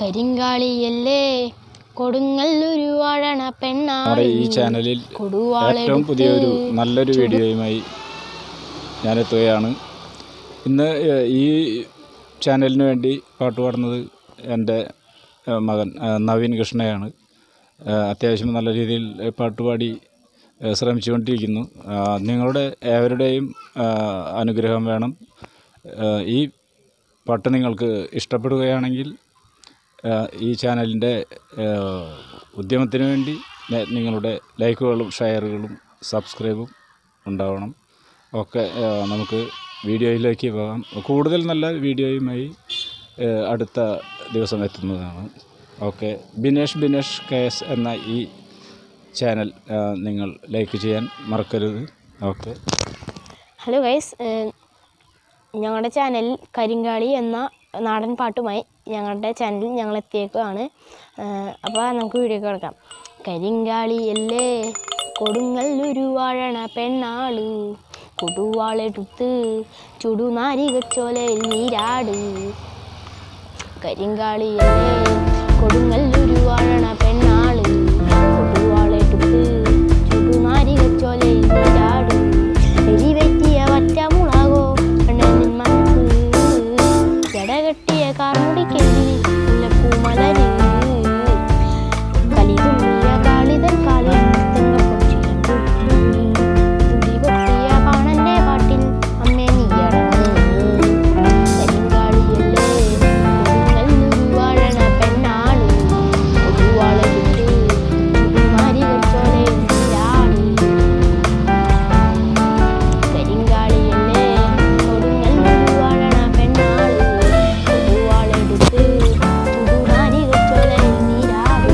കരിങ്കാളിയല്ലേ കൊടുങ്ങല്ലൊരു വാഴണ നമ്മുടെ പെണ്ണാണ് ഈ ചാനലിൽ കൊടുവാളെടുത്ത് ഏറ്റവും പുതിയൊരു നല്ലൊരു വീഡിയോയുമായി ഞാനെത്തുകയാണ് ഇന്ന് ഏഹ്, ഈ ചാനലിന് വേണ്ടി പാട്ട് പാടുന്നത് എൻ്റെ ഏഹ്, മകൻ ഏഹ്, നവീൻ കൃഷ്ണയാണ് ഏഹ്, അത്യാവശ്യം നല്ല രീതിയിൽ പാട്ട് പാടി ഏഹ്, ശ്രമിച്ചുകൊണ്ടിരിക്കുന്നു ആഹ്, നിങ്ങളുടെ ഏവരുടെയും ആഹ്, അനുഗ്രഹം വേണം ഏഹ്, ഈ പാട്ട് നിങ്ങൾക്ക് ഇഷ്ടപ്പെടുകയാണെങ്കിൽ ഏഹ്, ഈ ചാനലിൻ്റെ ഏഹ്, ഉദ്യമത്തിന് വേണ്ടി നെ- നിങ്ങളുടെ ലൈക്കുകളും ഷെയറുകളും സബ്സ്ക്രൈബും ഉണ്ടാവണം ഓക്കെ ഏഹ്, നമുക്ക് വീഡിയോയിലേക്ക് പോകാം കൂടുതൽ നല്ല വീഡിയോയുമായി ഏഹ്, അടുത്ത ദിവസം എത്തുന്നതാണ് okay Binesh Binesh K S എന്ന ഈ ചാനൽ ഏഹ്, നിങ്ങൾ ലൈക്ക് ചെയ്യാൻ മറക്കരുത് ഓക്കെ ഹലോ ഗൈസ് ഞങ്ങളുടെ ചാനലിൽ കരിങ്കാളി എന്ന നാടൻ പാട്ടുമായി ഞങ്ങളുടെ ചാനലിൽ ഞങ്ങൾ എത്തിയേക്കുകയാണ് അപ്പോൾ നമുക്ക് വീഡിയോ കിടക്കാം കരിങ്കാളിയല്ലേ കൊടുങ്ങല്ലൊരു വാഴണ പെണ്ണാള് കൊടുവാളെടുത്ത് ചുടുനാരികച്ചോലയിൽ നീരാട് കരിങ്കാളിയല്ലേ കൊടുങ്ങല്ലൊരു വാഴണ പെണ്ണാള് കൊടുവാളെടുത്ത് ചുടുനാരികച്ചോലയിൽ നീരാട് എരിവെറ്റിയ വറ്റമുളകോ പെണ്ണിൻ മനസ്സ് ജടകെട്ടിയ കാർമുടിക്കെതിരി മുല്ലപ്പൂമലര് കലിതുള്ളിയ കാളിതൻ കാലിൽ തെങ്ങപ്പൊച്ചിലമ്പു തുടി കൊട്ടിയ പാണന്റെ പാട്ടിൽ അമ്മേ നീയടങ്ങ് കരിങ്കാളിയല്ലേ കൊടുങ്ങല്ലൊരു വാഴണ പെണ്ണാള് കൊടുവാളെടുത്ത് ചുടുനാരികച്ചോലയിൽ നീരാട് കരിങ്കാളിയല്ലേ കൊടുങ്ങല്ലൊരു വാഴണ പെണ്ണാള് കൊടുവാളെടുത്ത് ചുടുനാരികച്ചോലയിൽ നീരാട്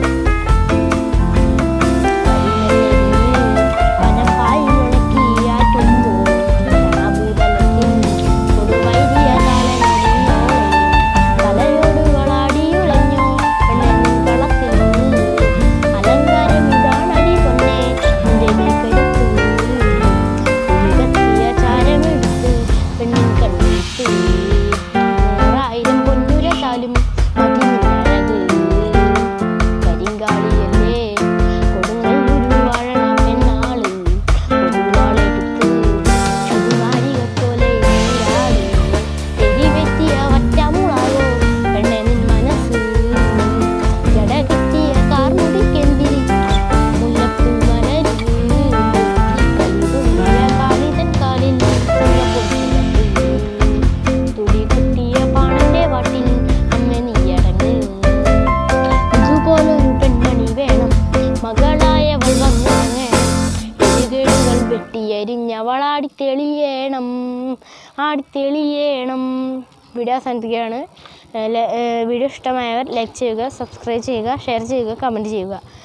പനപ്പായി ഉണക്കിയാറ്റുമ്പോൾ കണഭൂതലത്തിൽ കൊടുവൈരിയ കാലനടിയോളെ തലയോടുകളാടിയുളഞ്ഞോ പെണ്ണെന്നും കളത്തിൽ അലങ്കാരം ഇതാണടി പൊന്നെ നിന്റെ മേൽക്കരുത്ത് ഉയർത്തിയ ചാരമെടുത്ത് പെണ്ണിൻ കണ്ണിട്ട് നൂറായിരം പൊന്നുരത്താലും മതി നിന്നഴക് കരിങ്കാളിയല്ലേ കൊടുങ്ങല്ലൊരു വാഴണ പെണ്ണാള് കൊടുവാളെടുത്ത് ചുടുനാരികത്തോലെ നീരാട് എരിവെറ്റിയ വറ്റമുളകോ പെണ്ണെ നിൻ മനസ്സ് ജടകെട്ടിയ കാർമുടിക്കെന്തിരി മുല്ലപ്പൂ മലര് കല്ലുതുള്ളിയ കാളിതൻ കാലിൽ തുള്ളപ്പൊട്ടിലപ്പ് തുടി കൊട്ടിയ പാണന്റെ വാട്ടിൽ അമ്മ നീയടങ്ങ് ഇതുപോലൊരു പെൺമണി വേണം മകളായവൾ വന്നിറങ്ങണം എഴുകേടുകൾ വെട്ടിയരിഞ്ഞവൾ ആടിത്തെളിയണം ആടിത്തെളിയണം വീഡിയോ അവസാനിപ്പിക്കുകയാണ് ഏഹ് ല- ഏഹ് വീഡിയോ ഇഷ്ടമായവർ ലൈക്ക് ചെയ്യുക സബ്സ്ക്രൈബ് ചെയ്യുക ഷെയർ ചെയ്യുക കമൻറ്റ് ചെയ്യുക